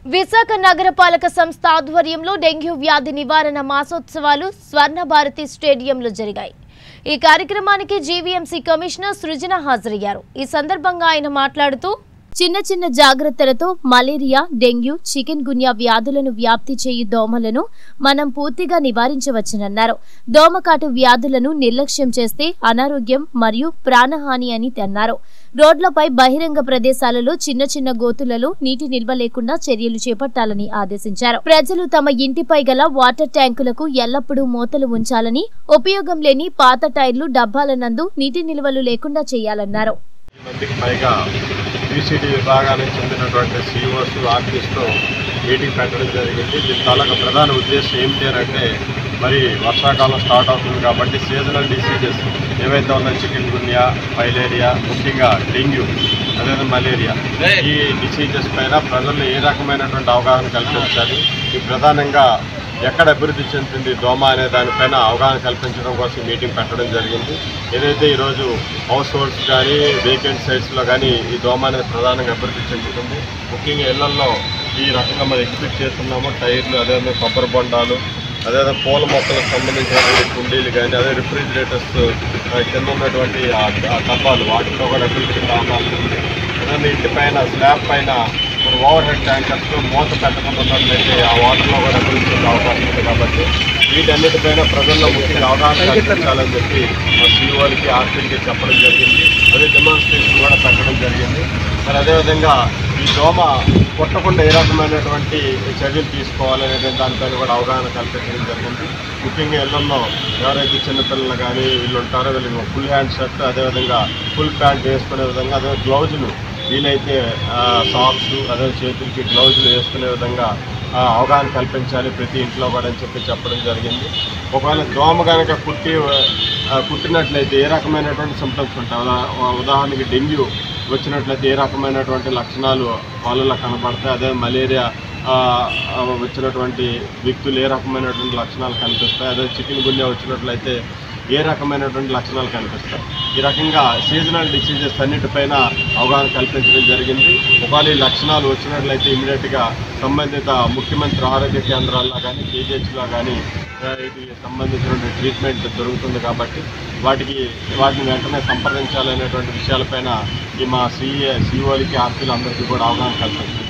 విశాఖ నగరపాలక సంస్థ ఆధ్వర్యంలో డెంగ్యూ వ్యాధి నివారణ మాసోత్సవాలు స్వర్ణ భారతి స్టేడియంలో జరిగాయి ఈ కార్యక్రమానికి జీవీఎంసీ కమిషనర్ సృజన హాజరయ్యారు ఈ సందర్భంగా ఆయన మాట్లాడుతూ చిన్న చిన్న జాగ్రత్తలతో మలేరియా డెంగ్యూ చికెన్ గున్యా వ్యాధులను వ్యాప్తి చేయు దోమలను మనం పూర్తిగా నివారించవచ్చునన్నారు దోమకాటు వ్యాధులను నిర్లక్ష్యం చేస్తే అనారోగ్యం మరియు ప్రాణహాని అని అన్నారు రోడ్లపై బహిరంగ ప్రదేశాలలో చిన్న చిన్న గోతులలో నీటి నిల్వ లేకుండా చర్యలు చేపట్టాలని ఆదేశించారు ప్రజలు తమ ఇంటిపై గల వాటర్ ట్యాంకులకు ఎల్లప్పుడూ మూతలు ఉంచాలని ఉపయోగం లేని పాత టైర్లు డబ్బాల నందు నీటి నిల్వలు లేకుండా చేయాలన్నారు ఈ మందికి పైగా యూసీడీ విభాగానికి చెందినటువంటి సీఓస్ ఆర్టిస్ట్తో మీటింగ్ పెట్టడం జరిగింది దీని తాలూకా ప్రధాన ఉద్దేశం ఏమిటి అని అంటే మరి వర్షాకాలం స్టార్ట్ అవుతుంది కాబట్టి సీజనల్ డిసీజెస్ ఏవైతే ఉన్నాయో చికెన్ గున్యా ఫైలేరియా ముఖ్యంగా డెంగ్యూ అదేవిధంగా మలేరియా ఈ డిసీజెస్ పైన ప్రజల్లో ఏ రకమైనటువంటి అవగాహన కల్పించాలి ఈ ప్రధానంగా ఎక్కడ అభివృద్ధి చెందుతుంది దోమ అనే దానిపైన అవగాహన కల్పించడం కోసం మీటింగ్ పెట్టడం జరిగింది ఏదైతే ఈరోజు హౌస్ హోల్డ్స్ కానీ వేకెంట్ సైట్స్లో కానీ ఈ దోమ అనేది ప్రధానంగా అభివృద్ధి చెందుతుంది ముఖ్యంగా ఇళ్లలో ఈ రకంగా మనం ఎగ్జిబిట్ చేస్తున్నాము టైర్లు అదేవిధంగా కొబ్బరి బొండాలు అదేవిధంగా పూల మొక్కలకు సంబంధించినటువంటి కుండీలు కానీ అదే రిఫ్రిజిరేటర్స్ కింద ఉన్నటువంటి ఆ ఆ డబ్బాలు వాటితో కూడా అభివృద్ధి అవకాశం ఉంది అదే ఇంటి పైన స్లాబ్ పైన మన ఓవర్ హెడ్ ట్యాంకర్స్ మూత పెట్టకుండా ఉన్నట్లయితే ఆ వాటర్లో కూడా అభివృద్ధి చెందే అవకాశం ఉంది కాబట్టి వీటన్నిటిపైన ప్రజల్లో ముఖ్యంగా అవగాహన కల్పించాలని చెప్పి మా సీఓలకి ఆర్పీలకి చెప్పడం జరిగింది అదే డెమాన్స్ట్రేషన్ కూడా పెట్టడం జరిగింది మరి అదేవిధంగా ఈ దోమ కొట్టకుండా ఏ రకమైనటువంటి చర్యలు తీసుకోవాలనే దానిపైన కూడా అవగాహన కల్పించడం జరిగింది ముఖ్యంగా ఇళ్లలో ఎవరైతే చిన్నపిల్లలు కానీ వీళ్ళు ఉంటారో వీళ్ళకి ఫుల్ హ్యాండ్ షర్ట్ అదేవిధంగా ఫుల్ ప్యాంట్ వేసుకునే విధంగా అదే గ్లౌజులు వీలైతే సాక్స్ అదే చేతులకి గ్లౌజులు వేసుకునే విధంగా ఆ, అవగాహన కల్పించాలి ప్రతి ఇంట్లో కూడా అని చెప్పి చెప్పడం జరిగింది ఒకవేళ దోమ కనుక కుట్టి ఆ, కుట్టినట్లయితే ఏ రకమైనటువంటి సిమ్టమ్స్ ఉంటాయి ఉదా- ఉదాహరణకి డెంగ్యూ వచ్చినట్లయితే ఏ రకమైనటువంటి లక్షణాలు వాళ్ళలో కనబడతాయి అదే మలేరియా ఆ, ఆ, వచ్చినటువంటి వ్యక్తులు ఏ రకమైనటువంటి లక్షణాలు కనిపిస్తాయి అదే చికెన్ గున్యా వచ్చినట్లయితే ఏ రకమైనటువంటి లక్షణాలు కనిపిస్తాయి ఈ రకంగా సీజనల్ డిసీజెస్ అన్నిటిపైన అవగాహన కల్పించడం జరిగింది ఒకవేళ ఈ లక్షణాలు వచ్చినట్లయితే ఇమీడియట్గా సంబంధిత ముఖ్యమంత్రి ఆరోగ్య కేంద్రాల్లో కానీ కేజీహెచ్లో కానీ ఇది సంబంధించినటువంటి ట్రీట్మెంట్ దొరుకుతుంది కాబట్టి వాటికి వాటిని వెంటనే సంప్రదించాలనేటువంటి విషయాలపైన ఈ మా సిఏ సిఓలకి ఆర్పీలు అందరికీ కూడా అవగాహన కల్పించడం